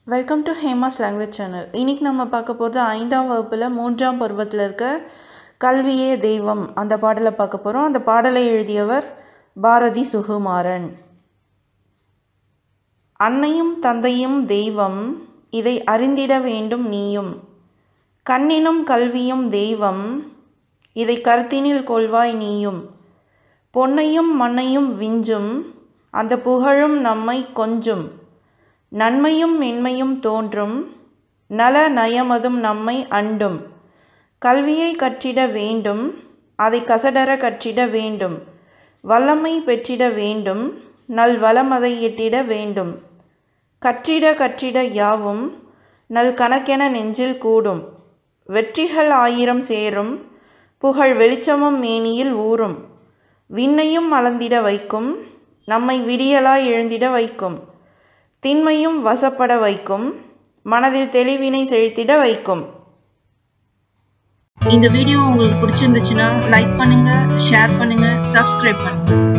welcome to Hema's language channel இன்றைக்கி நம்ம பார்க்க போகிறது ஐந்தாம் வகுப்பில் மூன்றாம் பருவத்தில் இருக்க கல்வியே தெய்வம் அந்த பாடலை பார்க்க போகிறோம் அந்த பாடலை எழுதியவர் பாரதி சுகுமாரன் அன்னையும் தந்தையும் தெய்வம் இதை அறிந்திட வேண்டும் நீயும் கண்ணினும் கல்வியும் தெய்வம் இதை கருத்தினில் கொள்வாய் நீயும் பொன்னையும் மண்ணையும் விஞ்சும் அந்த புகழும் நம்மை கொஞ்சும் நன்மையும் மென்மையும் தோன்றும் நல நயமதும் நம்மை அண்டும் கல்வியை கற்றிட வேண்டும் அதை கசடர கற்றிட வேண்டும் வல்லமை பெற்றிட வேண்டும் நல் வளமதை எட்டிட வேண்டும் கற்றிட கற்றிட யாவும் நல் கணக்கென நெஞ்சில் கூடும் வெற்றிகள் ஆயிரம் சேரும் புகழ் வெளிச்சமும் மேனியில் ஊறும் விண்ணையும் அளந்திட வைக்கும் நம்மை விடியலாய் எழுந்திட வைக்கும் திண்மையும் வசப்பட வைக்கும் மனதில் தெளிவினை செலுத்திட வைக்கும் இந்த வீடியோ உங்களுக்கு பிடிச்சிருந்துச்சுன்னா லைக் பண்ணுங்க ஷேர் பண்ணுங்க சப்ஸ்கிரைப் பண்ணுங்க